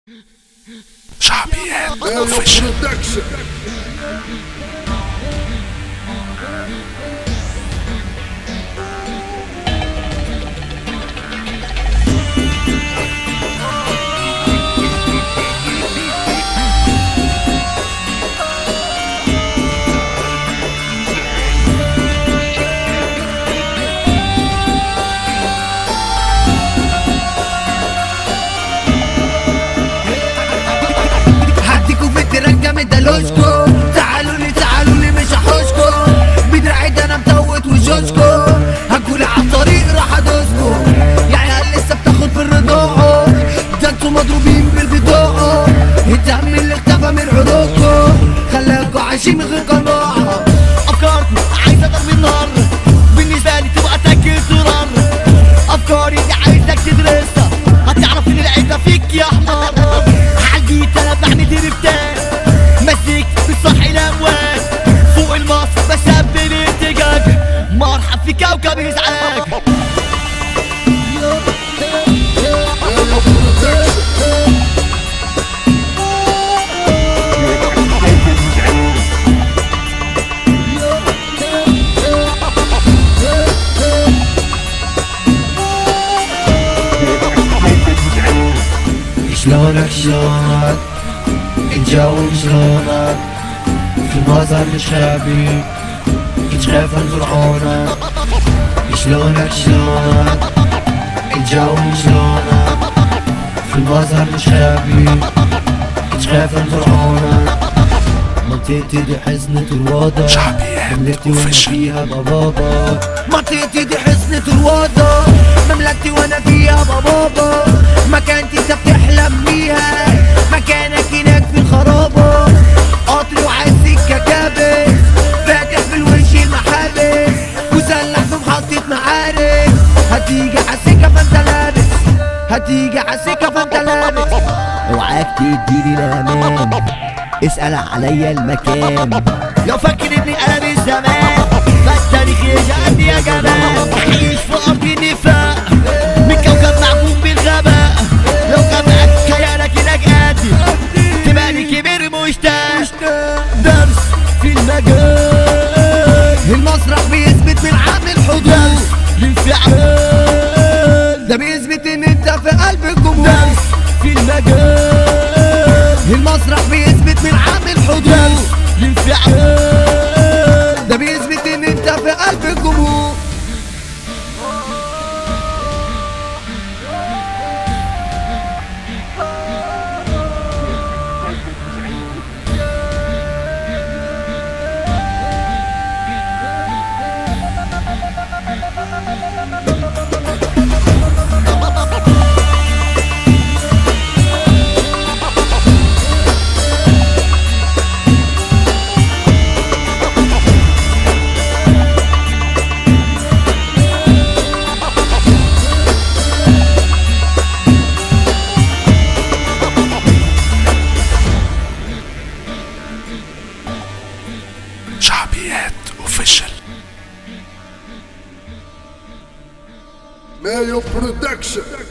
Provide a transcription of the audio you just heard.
شعبيات Elio اوفيشال Production. هديكوا في التراك جامد دلوشكو تعالوا لي تعالوا لي مش هحوشكو بدراعي ده انا متوت وشوشكو هتقولي على الطريق راح ادوسكو يا عيال لسه بتاخد في الرضاعة ده انتوا مضروبين بالبطاقة الدم اللي اختفى من عروقكو خلاكوا عايشين من غير قناعة افكاركم عايزة ضرب النار بالنسبة لي تبقى تاكل زرار افكاري دي عايزك تدرسها هتعرف ان العيبة فيك يا حمار عالجيت انا بعمل درفتان مسك بصحي الاموال فوق المصر بسبب ارتجاج مرحب في كوكب ازعاج Elio Production. شلونك شلونك الجو شلونك في المظهر مش خابي مش خايف نزرعونك شلونك شلونك الجو شلونك في المظهر مش خابي مش خايف نزرعونك منطقتي دي حزنة الوضع شعبيات مملكتي وانا official. فيها بابابا منطقتي دي حزنة الوضع مملكتي وانا فيها بابابا مكانتي انت بتحلم بيها مكانك هناك في الخرابة قطر وعايز سكة كابس فاتح في الوش المحابس مسلح في محطة معارك هتيجي عالسكة فانت لابس هتيجي عالسكة فانت لابس اوعاك تديني الامان اسأل عليا المكان لو فاكر اني انا من زمان فالتاريخ يجعلني يا جمال عايش في ارض النفاق من كوكب معجون بالغباء لو غباك خيالك هناك قدي تبقى كبير مشتاق درس في المجال المسرح بيثبت من عامل حضور الانفعال ده بيثبت ان انت في قلب الجمهور درس في المجال المسرح بيثبت من عامل حضور الانفعال ده بيثبت ان انت في قلب الجمهور شعبيات اوفيشال Elio Production.